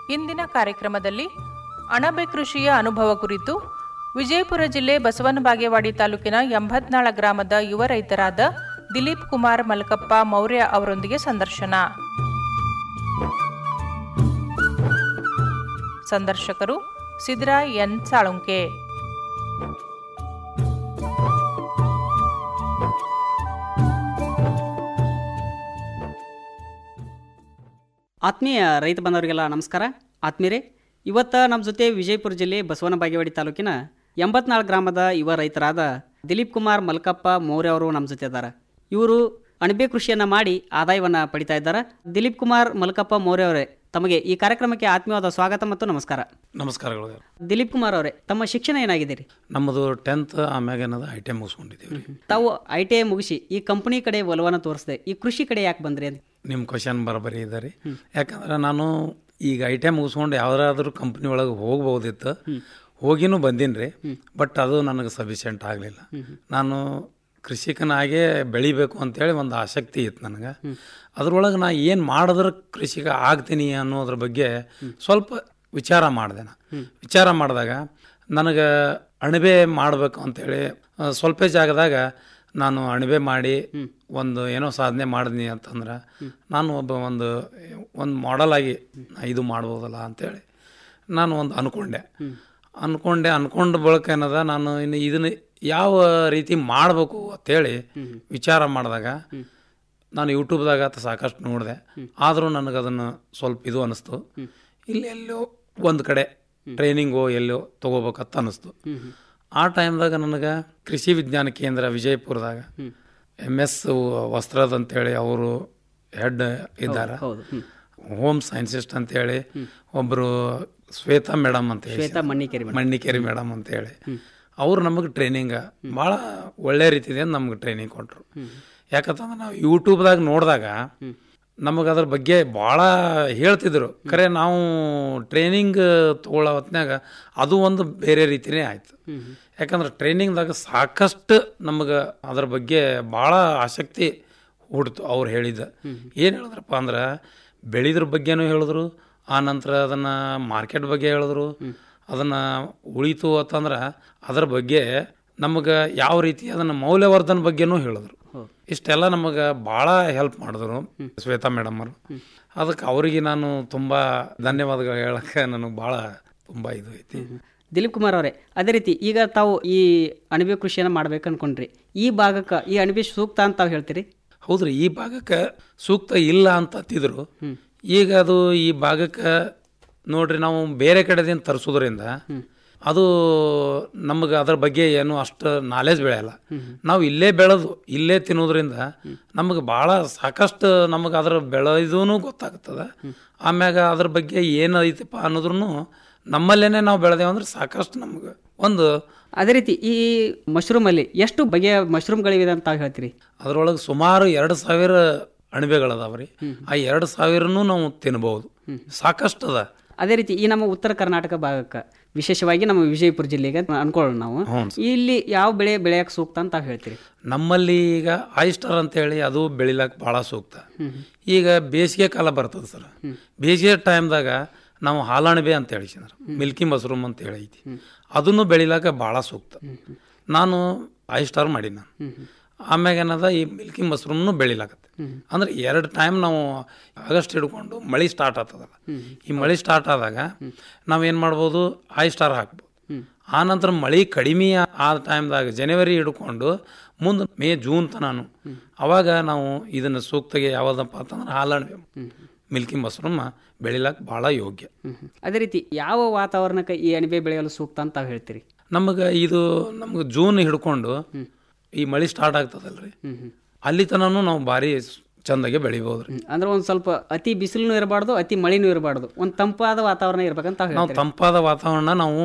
ಇಂದಿನ ಕಾರ್ಯಕ್ರಮದಲ್ಲಿ ಅಣಬೆ ಕೃಷಿಯ ಅನುಭವ ಕುರಿತು ವಿಜಯಪುರ ಜಿಲ್ಲೆ ಬಸವನ ಬಾಗೇವಾಡಿ ತಾಲೂಕಿನ ಎಂಬತ್ನಾಳ ಗ್ರಾಮದ ಯುವ ರೈತರಾದ ದಿಲೀಪ್ ಕುಮಾರ್ ಮಲ್ಕಪ್ಪ ಮೌರ್ಯ ಅವರೊಂದಿಗೆ ಸಂದರ್ಶನ ಸಂದರ್ಶಕರು ಸಿದ್ರಾಯ್ ಎನ್ ಸಾಳುಂಕೆ ಆತ್ಮೀಯ ರೈತ ಬಂದವರಿಗೆಲ್ಲ ನಮಸ್ಕಾರ ಆತ್ಮೀಯರೇ ಇವತ್ತು ನಮ್ಮ ಜೊತೆ ವಿಜಯಪುರ ಜಿಲ್ಲೆ ಬಸವನ ಬಾಗೇವಾಡಿ ತಾಲೂಕಿನ ಎಂಬತ್ನಾಳು ಗ್ರಾಮದ ಯುವ ರೈತರಾದ ದಿಲೀಪ್ ಕುಮಾರ್ ಮಲ್ಕಪ್ಪ ಮೌರ್ಯ ಅವರು ನಮ್ಮ ಜೊತೆ ಇದ್ದಾರೆ ಇವರು ಅಣಬೆ ಕೃಷಿಯನ್ನು ಮಾಡಿ ಆದಾಯವನ್ನು ಪಡಿತಾ ಇದ್ದಾರೆ ದಿಲೀಪ್ ಕುಮಾರ್ ಮಲ್ಕಪ್ಪ ಮೌರ್ಯ ಅವರೇ ತಮಗೆ ಈ ಕಾರ್ಯಕ್ರಮಕ್ಕೆ ಆತ್ಮೀಯವಾದ ಸ್ವಾಗತ ಮತ್ತು ನಮಸ್ಕಾರ ನಮಸ್ಕಾರಗಳು ದಿಲೀಪ್ ಕುಮಾರ್ ಅವರೇ ತಮ್ಮ ಶಿಕ್ಷಣ ಏನಾಗಿದೆ ರೀ ನಮ್ಮದು ಟೆಂತ್ ಆಮ್ಯಾಗ ಏನದ ಐ ಟಿ ಮುಗಿಸ್ಕೊಂಡಿದ್ದೀವಿ ರೀ ತಾವು ಐ ಟಿ ಐ ಮುಗಿಸಿ ಈ ಕಂಪನಿ ಕಡೆ ಒಲವನ್ನು ತೋರಿಸಿದೆ ಈ ಕೃಷಿ ಕಡೆ ಯಾಕೆ ಬಂದ್ರಿ ಅಂತ ನಿಮ್ಮ ಕ್ವಶನ್ ಬರೋಬ್ಬರಿ ಇದೆ ರೀ ಯಾಕಂದ್ರೆ ನಾನು ಈಗ ಐ ಟಿ ಮುಗಿಸ್ಕೊಂಡು ಯಾವ್ದಾದ್ರು ಕಂಪ್ನಿ ಒಳಗೆ ಹೋಗ್ಬೋದಿತ್ತು ಹೋಗಿನೂ ಬಂದೀನಿ ರೀ ಬಟ್ ಅದು ನನಗೆ ಸಫಿಷಿಯೆಂಟ್ ಆಗಲಿಲ್ಲ ನಾನು ಕೃಷಿಕನಾಗೇ ಬೆಳಿಬೇಕು ಅಂತೇಳಿ ಒಂದು ಆಸಕ್ತಿ ಇತ್ತು ನನಗೆ ಅದ್ರೊಳಗೆ ನಾ ಏನು ಮಾಡಿದ್ರೆ ಕೃಷಿಕ ಆಗ್ತೀನಿ ಅನ್ನೋದ್ರ ಬಗ್ಗೆ ಸ್ವಲ್ಪ ವಿಚಾರ ಮಾಡಿದೆ ನಾ ವಿಚಾರ ಮಾಡಿದಾಗ ನನಗೆ ಅಣಬೆ ಮಾಡಬೇಕು ಅಂತೇಳಿ ಆ, ಸ್ವಲ್ಪ ಜಾಗದಾಗ ನಾನು ಅಣಬೆ ಮಾಡಿ ಒಂದು ಏನೋ ಸಾಧನೆ ಮಾಡಿದ್ನಿ ಅಂತಂದ್ರೆ ನಾನು ಒಬ್ಬ ಒಂದು ಒಂದು ಮಾಡೆಲ್ ಆಗಿ ನಾ ಇದು ಮಾಡ್ಬೋದಲ್ಲ ಅಂತೇಳಿ ನಾನು ಒಂದು ಅನ್ಕೊಂಡೆ ಅನ್ಕೊಂಡೆ ಅನ್ಕೊಂಡ ಬಳಿಕ ಏನದ ನಾನು ಇನ್ನು ಇದನ್ನ ಯಾವ ರೀತಿ ಮಾಡಬೇಕು ಅಂತೇಳಿ ವಿಚಾರ ಮಾಡಿದಾಗ ನಾನು ಯೂಟ್ಯೂಬ್ದಾಗ ಆತ ಸಾಕಷ್ಟು ನೋಡಿದೆ ಆದರೂ ನನಗೆ ಅದನ್ನು ಸ್ವಲ್ಪ ಇದು ಅನ್ನಿಸ್ತು ಇಲ್ಲಿ ಎಲ್ಲೋ ಒಂದು ಕಡೆ ಟ್ರೈನಿಂಗು ಎಲ್ಲೋ ತೊಗೋಬೇಕಂತ ಅನ್ನಿಸ್ತು ಆ ಟೈಮ್ದಾಗ ನನಗೆ ಕೃಷಿ ವಿಜ್ಞಾನ ಕೇಂದ್ರ ವಿಜಯಪುರದಾಗ ಎಮ್ ಎಸ್ ವಸ್ತ್ರದ್ ಅಂತೇಳಿ ಅವರು ಹೆಡ್ ಇದ್ದಾರೆ ಹೌದು ಹ್ಮ್. ಹೋಮ್ ಸೈನ್ಸಿಸ್ಟ್ ಅಂತೇಳಿ ಒಬ್ಬರು ಶ್ವೇತಾ ಮೇಡಮ್ ಅಂತ ಹೇಳಿ ಶ್ವೇತಾ ಮಣ್ಣಿಕೇರಿ ಮೇಡಮ್. ಮಣ್ಣಿಕೇರಿ ಮೇಡಮ್ ಅಂತೇಳಿ ಅವ್ರು ನಮಗೆ ಟ್ರೈನಿಂಗ್ ಭಾಳ ಒಳ್ಳೆ ರೀತಿಯಿಂದ ನಮ್ಗೆ ಟ್ರೈನಿಂಗ್ ಕೊಟ್ಟರು ಯಾಕಂತಂದ್ರೆ ನಾವು ಯೂಟ್ಯೂಬ್ದಾಗ ನೋಡಿದಾಗ ನಮಗೆ ಅದ್ರ ಬಗ್ಗೆ ಭಾಳ ಹೇಳ್ತಿದ್ರು ಖರೆ ನಾವು ಟ್ರೈನಿಂಗ್ ತಗೊಳ್ಳೋ ಹೊತ್ನ್ಯಾಗ ಅದು ಒಂದು ಬೇರೆ ರೀತಿನೇ ಆಯ್ತು ಯಾಕಂದ್ರೆ ಟ್ರೈನಿಂಗ್ದಾಗ ಸಾಕಷ್ಟು ನಮಗೆ ಅದ್ರ ಬಗ್ಗೆ ಭಾಳ ಆಸಕ್ತಿ ಹುಡ್ತು ಅವ್ರು ಹೇಳಿದ್ದ ಏನು ಹೇಳಿದ್ರಪ್ಪ ಅಂದ್ರೆ ಬೆಳೆದ್ರ ಬಗ್ಗೆನೂ ಹೇಳಿದ್ರು ಆ ನಂತರ ಅದನ್ನು ಮಾರ್ಕೆಟ್ ಬಗ್ಗೆ ಹೇಳಿದ್ರು ಅದನ್ನು ಉಳಿತು ಅಂತಂದ್ರೆ ಅದ್ರ ಬಗ್ಗೆ ನಮಗೆ ಯಾವ ರೀತಿ ಅದನ್ನು ಮೌಲ್ಯವರ್ಧನ ಬಗ್ಗೆನೂ ಹೇಳಿದ್ರು ಇಷ್ಟೆಲ್ಲ ನಮಗೆ ಭಾಳ ಹೆಲ್ಪ್ ಮಾಡಿದ್ರು ಶ್ವೇತಾ ಮೇಡಮ್ ಅವರು ಅದಕ್ಕೆ ಅವರಿಗೆ ನಾನು ತುಂಬ ಧನ್ಯವಾದಗಳು ಹೇಳಕ್ಕೆ ನನಗೆ ಭಾಳ ತುಂಬ ಇದು ಐತಿ ದಿಲೀಪ್ ಕುಮಾರ್ ಅವರೇ ಅದೇ ರೀತಿ ಈಗ ತಾವು ಈ ಅಣಬೆ ಕೃಷಿಯನ್ನು ಮಾಡ್ಬೇಕು ಅನ್ಕೊಂಡ್ರಿ ಈ ಭಾಗಕ್ಕೆ ಈ ಅಣಬೆ ಸೂಕ್ತ ಅಂತ ತಾವು ಹೇಳ್ತೀರಿ ಹೌದ್ರಿ ಈ ಭಾಗಕ್ಕೆ ಸೂಕ್ತ ಇಲ್ಲ ಅಂತ ಅಂತಿದ್ರು ಈಗ ಅದು ಈ ಭಾಗಕ್ಕೆ ನೋಡ್ರಿ ನಾವು ಬೇರೆ ಕಡೆದಿಂದ ತರಿಸೋದ್ರಿಂದ ಅದು ನಮಗೆ ಅದ್ರ ಬಗ್ಗೆ ಏನು ಅಷ್ಟು ನಾಲೆಜ್ ಬೆಳೆಯಲ್ಲ ನಾವು ಇಲ್ಲೇ ಬೆಳೆದು ಇಲ್ಲೇ ತಿನ್ನೋದ್ರಿಂದ ನಮಗೆ ಭಾಳ ಸಾಕಷ್ಟು ನಮಗೆ ಅದ್ರ ಬೆಳೆದೂ ಗೊತ್ತಾಗ್ತದೆ ಆಮ್ಯಾಗ ಅದ್ರ ಬಗ್ಗೆ ಏನು ಐತಪ್ಪ ಅನ್ನೋದ್ರೂ ನಮ್ಮಲ್ಲೇನೆ ನಾವು ಬೆಳೆದೇವು ಅಂದ್ರೆ ಸಾಕಷ್ಟು ನಮ್ಗೆ ಒಂದು ಅದೇ ರೀತಿ ಈ ಮಶ್ರೂಮಲ್ಲಿ ಎಷ್ಟು ಬಗೆಯ ಮಶ್ರೂಮ್ಗಳಿವೆ ಅಂತ ತಾವು ಹೇಳ್ತೀರಿ ಅದರೊಳಗೆ ಸುಮಾರು ಎರಡು ಸಾವಿರ ಅಣಬೆಗಳದಾವ ರೀ ಆ ಎರಡು ಸಾವಿರನೂ ನಾವು ತಿನ್ಬಹುದು ಸಾಕಷ್ಟು ಅದ ಅದೇ ರೀತಿ ಈ ನಮ್ಮ ಉತ್ತರ ಕರ್ನಾಟಕ ಭಾಗಕ್ಕೆ ವಿಶೇಷವಾಗಿ ನಮ್ಮ ವಿಜಯಪುರ ಜಿಲ್ಲೆಗೆ ಅಂತ ಅನ್ಕೊಳ್ಳೋಣ ನಾವು ಇಲ್ಲಿ ಯಾವ ಬೆಳೆ ಬೆಳೆಯಕ್ಕೆ ಸೂಕ್ತ ಅಂತ ತಾವು ಹೇಳ್ತೀರಿ ನಮ್ಮಲ್ಲಿ ಈಗ ಆಯಿಸ್ಟರ್ ಅಂತೇಳಿ ಅದು ಬೆಳಿಲಕ್ಕೆ ಭಾಳ ಸೂಕ್ತ ಈಗ ಬೇಸಿಗೆ ಕಾಲ ಬರ್ತದೆ ಸರ್ ಬೇಸಿಗೆ ಟೈಮ್ದಾಗ ನಾವು ಹಾಲಣಬೆ ಅಂತ ಹೇಳಿ ಸರ್ ಮಿಲ್ಕಿ ಮಶ್ರೂಮ್ ಅಂತ ಹೇಳಿ ಐತಿ ಅದನ್ನು ಬೆಳಿಲಕ್ಕ ಭಾಳ ಸೂಕ್ತ ನಾನು ಆಯಿಸ್ಟಾರ್ ಮಾಡೀನಿ ನಾನು ಆಮ್ಯಾಗ ಏನದ ಈ ಮಿಲ್ಕಿ ಮಶ್ರೂಮ್ನು ಬೆಳಿಲಾಕತ್ತೆ ಅಂದ್ರೆ ಎರಡು ಟೈಮ್ ನಾವು ಆಗಸ್ಟ್ ಹಿಡ್ಕೊಂಡು ಮಳೆ ಸ್ಟಾರ್ಟ್ ಆಗ್ತದಲ್ಲ ಈ ಮಳೆ ಸ್ಟಾರ್ಟ್ ಆದಾಗ ನಾವೇನು ಮಾಡ್ಬೋದು ಆಯಿ ಸ್ಟಾರ್ ಹಾಕ್ಬೋದು ಆ ನಂತರ ಮಳೆ ಕಡಿಮೆ ಆ ಟೈಮ್ದಾಗ ಜನವರಿ ಹಿಡ್ಕೊಂಡು ಮುಂದೆ ಮೇ ಜೂನ್ ತನಾನು ಅವಾಗ ನಾವು ಇದನ್ನು ಸೂಕ್ತಗೆ ಯಾವುದಪ್ಪ ಅಂತಂದ್ರೆ ಹಾಲಣ್ಣ ಮಿಲ್ಕಿ ಮಶ್ರೂಮ್ ಬೆಳಿಲಕ್ಕೆ ಭಾಳ ಯೋಗ್ಯ ಅದೇ ರೀತಿ ಯಾವ ವಾತಾವರಣಕ್ಕೆ ಈ ಅಣಬೆ ಬೆಳೆಯಲು ಸೂಕ್ತ ಅಂತ ತಾವು ಹೇಳ್ತೀರಿ ನಮಗೆ ಇದು ನಮ್ಗೆ ಜೂನ್ ಹಿಡ್ಕೊಂಡು ಈ ಮಳೆ ಸ್ಟಾರ್ಟ್ ಆಗ್ತದಲ್ರಿ ಅಲ್ಲಿ ತನೂ ನಾವು ಭಾರಿ ಚಂದಾಗೆ ಬೆಳಿಬೋದು ರೀ ಅಂದ್ರೆ ಒಂದು ಸ್ವಲ್ಪ ಅತಿ ಬಿಸಿಲೂ ಇರಬಾರ್ದು ಅತಿ ಮಳೆನೂ ಇರಬಾರ್ದು ಒಂದು ತಂಪಾದ ವಾತಾವರಣ ಇರ್ಬೇಕಂತ ತಾವು ನಾವು ಹೇಳ್ತೀರಿ ತಂಪಾದ ವಾತಾವರಣ ನಾವು